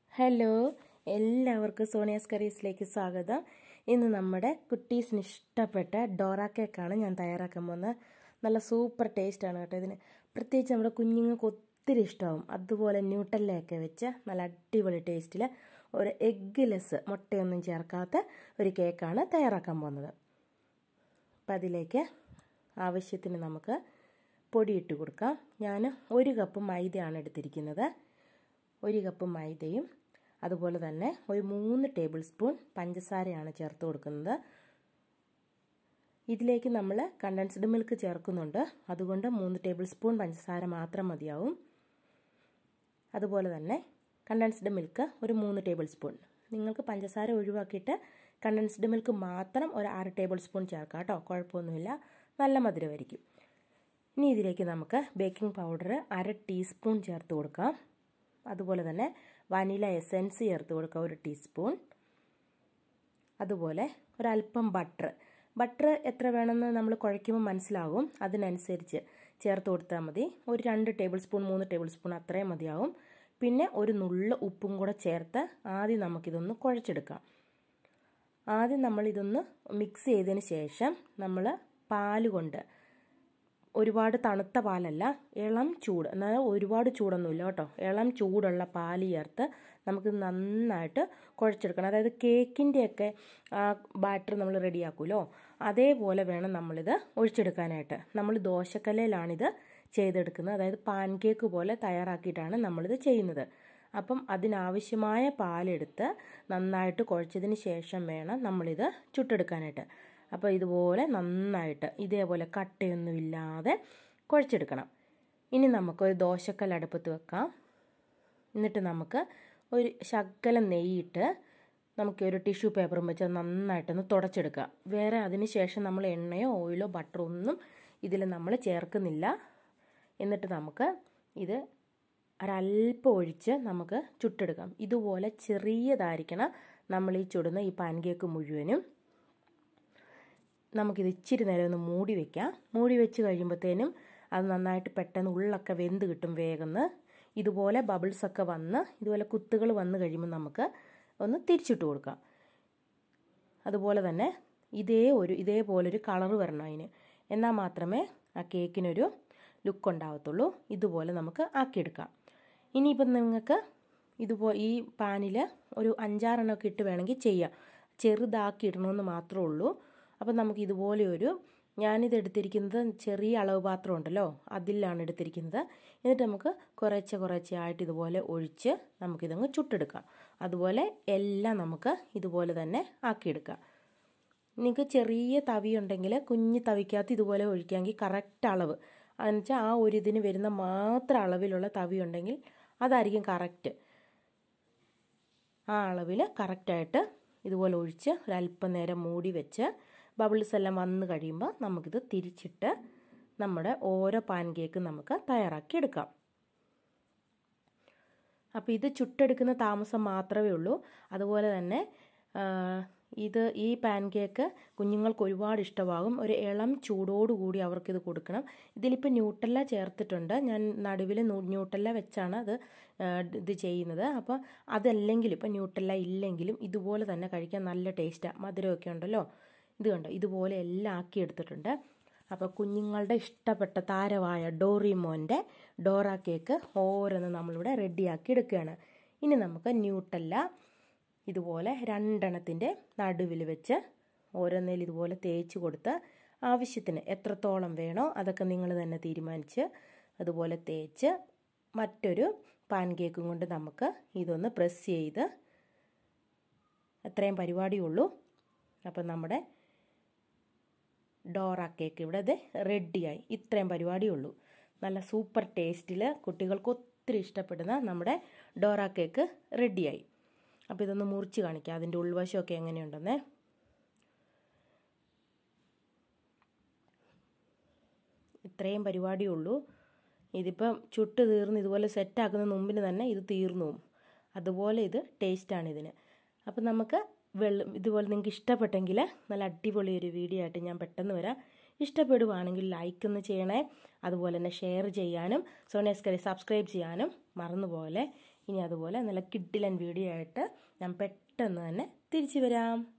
hello എല്ലാവർക്കും Sonia's കറീസിലേക്ക് സ്വാഗതം ഇന്ന് നമ്മുടെ കുട്ടീസിന് ഇഷ്ടപ്പെട്ട ഡോറ കേക്കാണ് ഞാൻ തയ്യാറാക്കാൻ പോകുന്നത് നല്ല സൂപ്പർ ടേസ്റ്റാണ് കേട്ടോ ഇതിന് പ്രത്യേകിച്ച് നമ്മുടെ കുഞ്ഞുങ്ങൾക്ക് ഒത്തിരി ഇഷ്ടമാവും അതുപോലെ ന്യൂട്ടല്ലയൊക്കെ വെച്ച് നല്ല അടിപൊളി ടേസ്റ്റിൽ ഒരു എഗ് ലെസ് മുട്ടയൊന്നും ചേർക്കാത്ത ഒരു കേക്കാണ് തയ്യാറാക്കാൻ പോകുന്നത് അപ്പം അതിലേക്ക് ആവശ്യത്തിന് നമുക്ക് പൊടിയിട്ട് കൊടുക്കാം ഞാൻ ഒരു കപ്പ് മൈദയാണ് എടുത്തിരിക്കുന്നത് ഒരു കപ്പ് മൈദയും അതുപോലെ തന്നെ ഒരു മൂന്ന് ടേബിൾ സ്പൂൺ പഞ്ചസാരയാണ് ചേർത്ത് കൊടുക്കുന്നത് ഇതിലേക്ക് നമ്മൾ കണ്ടൻസ്ഡ് മിൽക്ക് ചേർക്കുന്നുണ്ട് അതുകൊണ്ട് മൂന്ന് ടേബിൾ സ്പൂൺ പഞ്ചസാര മാത്രം മതിയാവും അതുപോലെ തന്നെ കണ്ടൻസ്ഡ് മിൽക്ക് ഒരു മൂന്ന് ടേബിൾ സ്പൂൺ നിങ്ങൾക്ക് പഞ്ചസാര ഒഴിവാക്കിയിട്ട് കണ്ടൻസ്ഡ് മിൽക്ക് മാത്രം ഒരു ആറ് ടേബിൾ സ്പൂൺ ചേർക്കാം കേട്ടോ കുഴപ്പമൊന്നുമില്ല നല്ല മധുരമായിരിക്കും ഇനി ഇതിലേക്ക് നമുക്ക് ബേക്കിംഗ് പൗഡർ അര ടീസ്പൂൺ ചേർത്ത് കൊടുക്കാം അതുപോലെ തന്നെ വനില എസൻസ് ചേർത്ത് കൊടുക്കുക ഒരു ടീസ്പൂൺ അതുപോലെ ഒരല്പം ബട്ടർ ബട്ടർ എത്ര വേണമെന്ന് നമ്മൾ കുഴയ്ക്കുമ്പോൾ മനസ്സിലാകും അതിനനുസരിച്ച് ചേർത്ത് കൊടുത്താൽ മതി ഒരു രണ്ട് ടേബിൾ സ്പൂൺ മൂന്ന് ടേബിൾ സ്പൂൺ അത്രയും മതിയാവും പിന്നെ ഒരു നുള്ള് ഉപ്പും കൂടെ ചേർത്ത് ആദ്യം നമുക്കിതൊന്ന് കുഴച്ചെടുക്കാം ആദ്യം നമ്മളിതൊന്ന് മിക്സ് ചെയ്തതിന് ശേഷം നമ്മൾ പാല് കൊണ്ട് ഒരുപാട് തണുത്ത പാലല്ല ഇളം ചൂട് എന്നാൽ ഒരുപാട് ചൂടൊന്നുമില്ല കേട്ടോ ഇളം ചൂടുള്ള പാല് ചേർത്ത് നമുക്ക് നന്നായിട്ട് കുഴച്ചെടുക്കണം അതായത് കേക്കിൻ്റെയൊക്കെ ആ ബാറ്റർ നമ്മൾ റെഡിയാക്കുമല്ലോ അതേപോലെ വേണം നമ്മളിത് ഒഴിച്ചെടുക്കാനായിട്ട് നമ്മൾ ദോശക്കല്ലയിലാണിത് ചെയ്തെടുക്കുന്നത് അതായത് പാൻ കേക്ക് പോലെ തയ്യാറാക്കിയിട്ടാണ് നമ്മളിത് ചെയ്യുന്നത് അപ്പം അതിനാവശ്യമായ പാലെടുത്ത് നന്നായിട്ട് കുഴച്ചതിന് ശേഷം വേണം നമ്മളിത് ചുട്ടെടുക്കാനായിട്ട് അപ്പോൾ ഇതുപോലെ നന്നായിട്ട് ഇതേപോലെ കട്ടയൊന്നുമില്ലാതെ കുഴച്ചെടുക്കണം ഇനി നമുക്കൊരു ദോശക്കല്ല് അടുപ്പത്ത് വെക്കാം എന്നിട്ട് നമുക്ക് ഒരു ശകലം നെയ്യിട്ട് നമുക്ക് ഒരു ടിഷ്യൂ പേപ്പറും വെച്ച് നന്നായിട്ടൊന്ന് തുടച്ചെടുക്കാം വേറെ അതിന് ശേഷം നമ്മൾ എണ്ണയോ ഓയിലോ ബട്ടറോ ഒന്നും ഇതിൽ നമ്മൾ ചേർക്കുന്നില്ല എന്നിട്ട് നമുക്ക് ഇത് ഒരല്പം ഒഴിച്ച് നമുക്ക് ചുട്ടെടുക്കാം ഇതുപോലെ ചെറിയതായിരിക്കണം നമ്മൾ ഈ ചുടുന്ന ഈ പാൻ കേക്ക് മുഴുവനും നമുക്കിത് ഇച്ചിരി നേരം ഒന്ന് മൂടി വെക്കാം മൂടി വെച്ച് കഴിയുമ്പോഴത്തേനും അത് നന്നായിട്ട് പെട്ടെന്ന് ഉള്ളൊക്കെ വെന്ത് കിട്ടും വേഗം ഇതുപോലെ ബബിൾസൊക്കെ വന്ന് ഇതുപോലെ കുത്തുകൾ വന്ന് കഴിയുമ്പോൾ നമുക്ക് ഒന്ന് തിരിച്ചിട്ട് കൊടുക്കാം അതുപോലെ തന്നെ ഇതേ ഒരു ഇതേപോലൊരു കളറ് വരണം അതിന് എന്നാൽ മാത്രമേ ആ കേക്കിനൊരു ലുക്ക് ഉണ്ടാവത്തുള്ളൂ ഇതുപോലെ നമുക്ക് ആക്കിയെടുക്കാം ഇനിയിപ്പം നിങ്ങൾക്ക് ഇതുപോ ഈ പാനിൽ ഒരു അഞ്ചാറെണ്ണമൊക്കെ ഇട്ട് വേണമെങ്കിൽ ചെയ്യാം ചെറുതാക്കി ഇടണമെന്ന് മാത്രമേ ഉള്ളൂ അപ്പം നമുക്ക് ഇതുപോലെ ഒരു ഞാനിത് എടുത്തിരിക്കുന്നത് ചെറിയ അളവ് പാത്രം ഉണ്ടല്ലോ അതിലാണ് എടുത്തിരിക്കുന്നത് എന്നിട്ട് നമുക്ക് കുറേശ്ശെ കുറേശ്ശെ ആയിട്ട് ഇതുപോലെ ഒഴിച്ച് നമുക്കിതങ്ങ് ചുട്ടെടുക്കാം അതുപോലെ എല്ലാം നമുക്ക് ഇതുപോലെ തന്നെ ആക്കിയെടുക്കാം നിങ്ങൾക്ക് ചെറിയ തവി ഉണ്ടെങ്കിൽ കുഞ്ഞ് തവിക്കകത്ത് ഇതുപോലെ ഒഴിക്കാമെങ്കിൽ കറക്റ്റ് അളവ് എന്നുവെച്ചാൽ ആ ഒരു ഇതിന് വരുന്ന മാത്രം അളവിലുള്ള തവി ഉണ്ടെങ്കിൽ അതായിരിക്കും കറക്റ്റ് ആ അളവിൽ കറക്റ്റായിട്ട് ഇതുപോലെ ഒഴിച്ച് ഒരല്പം നേരം മൂടി വെച്ച് ബബിൾസ് എല്ലാം വന്നു കഴിയുമ്പോൾ നമുക്കിത് തിരിച്ചിട്ട് നമ്മുടെ ഓരോ പാൻ കേക്ക് നമുക്ക് തയ്യാറാക്കി എടുക്കാം അപ്പോൾ ഇത് ചുട്ടെടുക്കുന്ന താമസം മാത്രമേ ഉള്ളൂ അതുപോലെ തന്നെ ഇത് ഈ പാൻ കേക്ക് കുഞ്ഞുങ്ങൾക്ക് ഒരുപാട് ഇഷ്ടമാകും ഒരു ഇളം ചൂടോടുകൂടി അവർക്കിത് കൊടുക്കണം ഇതിലിപ്പോൾ ന്യൂട്ടല്ല ചേർത്തിട്ടുണ്ട് ഞാൻ നടുവിൽ ന്യൂട്ടല്ല വെച്ചാണ് അത് ഇത് ചെയ്യുന്നത് അപ്പോൾ അതല്ലെങ്കിലും ഇപ്പോൾ ന്യൂട്ടല്ല ഇല്ലെങ്കിലും ഇതുപോലെ തന്നെ കഴിക്കാൻ നല്ല ടേസ്റ്റാണ് മധുരമൊക്കെ ഉണ്ടല്ലോ ഇത് കണ്ടോ ഇതുപോലെ എല്ലാം ആക്കി എടുത്തിട്ടുണ്ട് അപ്പോൾ കുഞ്ഞുങ്ങളുടെ ഇഷ്ടപ്പെട്ട താരമായ ഡോറിമോൻ്റെ ഡോറ കേക്ക് ഓരോന്ന് നമ്മളിവിടെ റെഡിയാക്കി എടുക്കുകയാണ് ഇനി നമുക്ക് ന്യൂട്ടല്ല ഇതുപോലെ രണ്ടെണ്ണത്തിൻ്റെ നടുവിൽ വെച്ച് ഓരോന്നേൽ ഇതുപോലെ തേച്ച് കൊടുത്ത് ആവശ്യത്തിന് എത്രത്തോളം വേണോ അതൊക്കെ നിങ്ങൾ തന്നെ തീരുമാനിച്ച് അതുപോലെ തേച്ച് മറ്റൊരു പാൻ കേക്കും കൊണ്ട് നമുക്ക് ഇതൊന്ന് പ്രസ് ചെയ്ത് അത്രയും പരിപാടിയുള്ളൂ അപ്പം നമ്മുടെ ഡോറ കേക്ക് ഇവിടെ ഇത് റെഡിയായി ഇത്രയും പരിപാടിയുള്ളൂ നല്ല സൂപ്പർ ടേസ്റ്റിൽ കുട്ടികൾക്ക് ഒത്തിരി ഇഷ്ടപ്പെടുന്ന നമ്മുടെ ഡോറ കേക്ക് റെഡിയായി അപ്പോൾ ഇതൊന്ന് മുറിച്ച് കാണിക്കാം അതിൻ്റെ ഉൾവശമൊക്കെ എങ്ങനെയുണ്ടെന്നേ ഇത്രയും പരിപാടിയുള്ളൂ ഇതിപ്പം ചുട്ട് തീർന്ന് ഇതുപോലെ സെറ്റാക്കുന്ന മുമ്പിന് തന്നെ ഇത് തീർന്നു അതുപോലെ ഇത് ടേസ്റ്റാണ് ഇതിന് അപ്പം നമുക്ക് വെള്ളം ഇതുപോലെ നിങ്ങൾക്ക് ഇഷ്ടപ്പെട്ടെങ്കിൽ നല്ല അടിപൊളി ഒരു വീഡിയോ ആയിട്ട് ഞാൻ പെട്ടെന്ന് വരാം ഇഷ്ടപ്പെടുവാണെങ്കിൽ ലൈക്ക് ഒന്ന് ചെയ്യണേ അതുപോലെ തന്നെ ഷെയർ ചെയ്യാനും സോണിയസ് കറി സബ്സ്ക്രൈബ് ചെയ്യാനും മറന്നുപോലെ ഇനി അതുപോലെ നല്ല കിഡിലൻ വീഡിയോ ആയിട്ട് ഞാൻ പെട്ടെന്ന് തന്നെ തിരിച്ചു വരാം